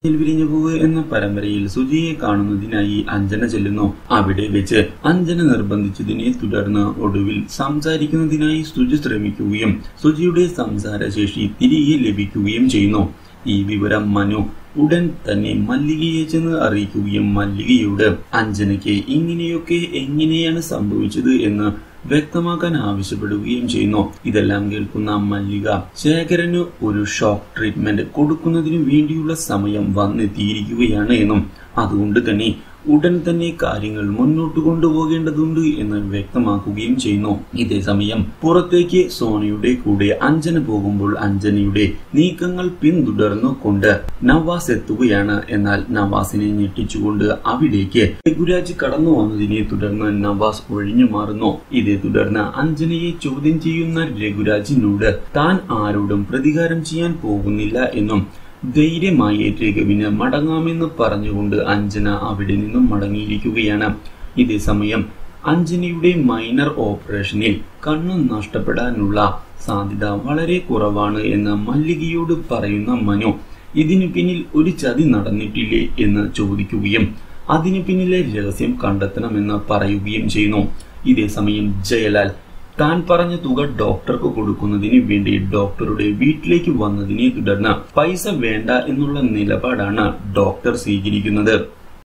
വിരിഞ്ഞു പൂവ് എന്ന പരമ്പരയിൽ സുജിയെ കാണുന്നതിനായി അഞ്ജന ചെല്ലുന്നു അവിടെ വെച്ച് അഞ്ജന നിർബന്ധിച്ചതിനെ തുടർന്ന് ഒടുവിൽ സംസാരിക്കുന്നതിനായി സുജി ശ്രമിക്കുകയും സുജിയുടെ സംസാരശേഷി തിരികെ ലഭിക്കുകയും ചെയ്യുന്നു ഈ വിവരം മനു ഉടൻ തന്നെ മല്ലികയെ ചെന്ന് അറിയിക്കുകയും മല്ലികയോട് അഞ്ജനയ്ക്ക് ഇങ്ങനെയൊക്കെ എങ്ങനെയാണ് സംഭവിച്ചത് എന്ന് വ്യക്തമാക്കാൻ ആവശ്യപ്പെടുകയും ചെയ്യുന്നു ഇതെല്ലാം കേൾക്കുന്ന മല്ലിക ശേഖരന് ഒരു ഷോക്ക് ട്രീറ്റ്മെന്റ് കൊടുക്കുന്നതിനു വേണ്ടിയുള്ള സമയം വന്നെത്തിയിരിക്കുകയാണ് എന്നും അതുകൊണ്ട് തന്നെ ഉടൻ തന്നെ കാര്യങ്ങൾ മുന്നോട്ട് കൊണ്ടുപോകേണ്ടതുണ്ട് എന്ന് വ്യക്തമാക്കുകയും ചെയ്യുന്നു ഇതേസമയം പുറത്തേക്ക് സോനയുടെ കൂടെ അഞ്ജന പോകുമ്പോൾ അഞ്ജനയുടെ നീക്കങ്ങൾ പിന്തുടർന്നു കൊണ്ട് നവാസ് എത്തുകയാണ് എന്നാൽ നവാസിനെ ഞെട്ടിച്ചുകൊണ്ട് അവിടേക്ക് രഘുരാജ് കടന്നു വന്നതിനെ തുടർന്ന് നവാസ് ഒഴിഞ്ഞു മാറുന്നു ഇതേ തുടർന്ന് അഞ്ജനയെ ചോദ്യം ചെയ്യുന്ന രഘുരാജിനോട് താൻ ആരോടും പ്രതികാരം ചെയ്യാൻ പോകുന്നില്ല എന്നും ധൈര്യമായി രഘുവിന് മടങ്ങാമെന്ന് പറഞ്ഞുകൊണ്ട് അഞ്ജന അവിടെ നിന്നും മടങ്ങിയിരിക്കുകയാണ് ഇതേസമയം അഞ്ജനയുടെ മൈനർ ഓപ്പറേഷനിൽ കണ്ണു നഷ്ടപ്പെടാനുള്ള സാധ്യത വളരെ കുറവാണ് എന്ന് മല്ലികയോട് പറയുന്ന മനു ഇതിനു പിന്നിൽ ഒരു ചതി നടന്നിട്ടില്ലേ എന്ന് ചോദിക്കുകയും അതിനു പിന്നിലെ രഹസ്യം കണ്ടെത്തണമെന്ന് പറയുകയും ചെയ്യുന്നു ഇതേസമയം ജയലാൽ താൻ പറഞ്ഞ തുക ഡോക്ടർക്ക് കൊടുക്കുന്നതിന് വേണ്ടി ഡോക്ടറുടെ വീട്ടിലേക്ക് വന്നതിനെ തുടർന്ന് പൈസ വേണ്ട എന്നുള്ള നിലപാടാണ് ഡോക്ടർ സ്വീകരിക്കുന്നത്